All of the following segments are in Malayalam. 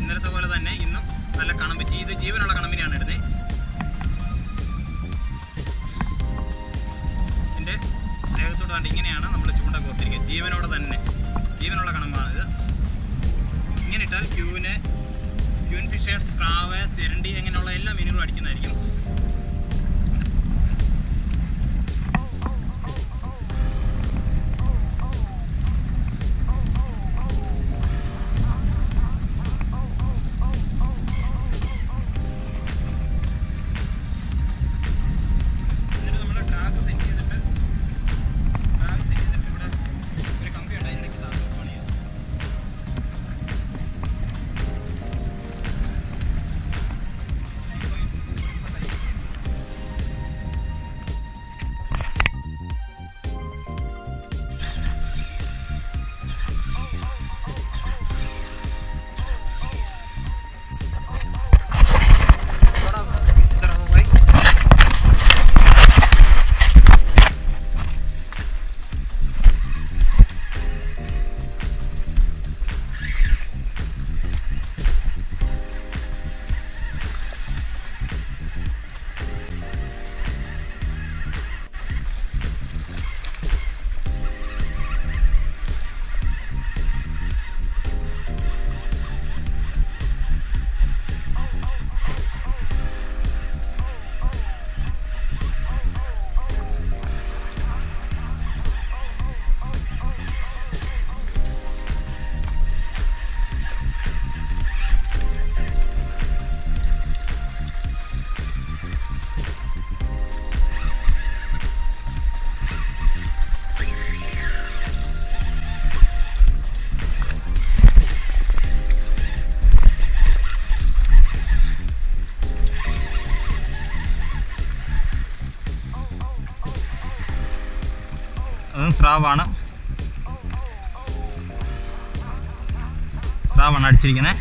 ഇന്നലത്തെ പോലെ തന്നെ ഇന്നും നല്ല കണമ്പ് ജീ- ഇത് ജീവനുള്ള കണമ്പിനെയാണ് ഇടുന്നത് ഇതിൻ്റെ ദേഹത്തോട് കണ്ട് ഇങ്ങനെയാണ് നമ്മൾ ചൂണ്ട കോർത്തിരിക്കുക ജീവനോടെ തന്നെ ജീവനുള്ള കണമ്പാണിത് ഇങ്ങനെ ഇട്ടാൽ ക്യൂവിന് ക്യൂൻ ഫിഷ് സ്രാവ് തിരണ്ടി അങ്ങനെയുള്ള എല്ലാ മീനുകളും അടിക്കുന്നതായിരിക്കും എന്നിട്ട് നമ്മൾ ടാഗ് സെറ്റ് ചെയ്തിട്ട് ടാഗ് സെറ്റ് ചെയ്തിട്ട് ഇവിടെ ഒരു കമ്പി ഉണ്ട് അതിനിടയ്ക്ക് ടാഗ് ഓൺ ചെയ്യാം ഇത്ര പോയി അതും സ്രാവാണ് സ്രാവാണ് അടിച്ചിരിക്കുന്നത്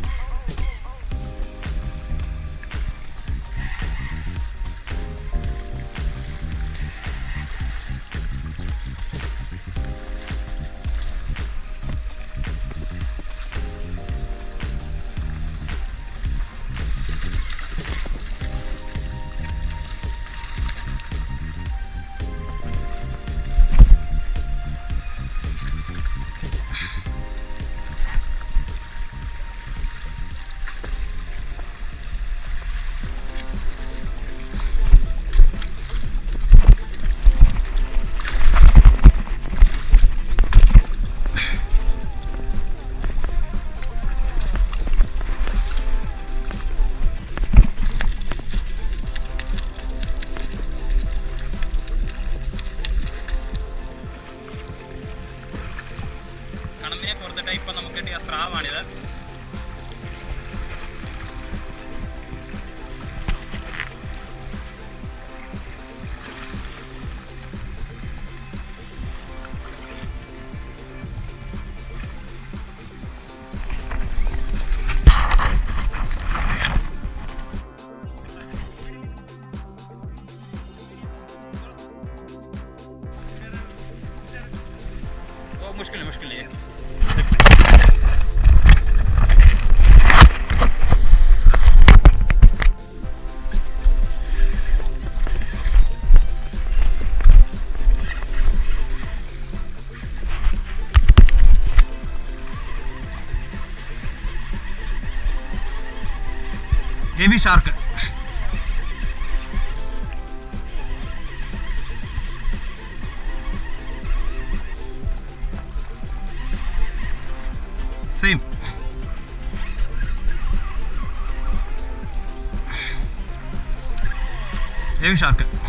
കണമ്പിനെ പുറത്തിട്ട് ഇപ്പം നമുക്ക് കിട്ടിയ സ്രാവാണിത് ओ मुश्किल है मुश्किल है baby shark same baby shark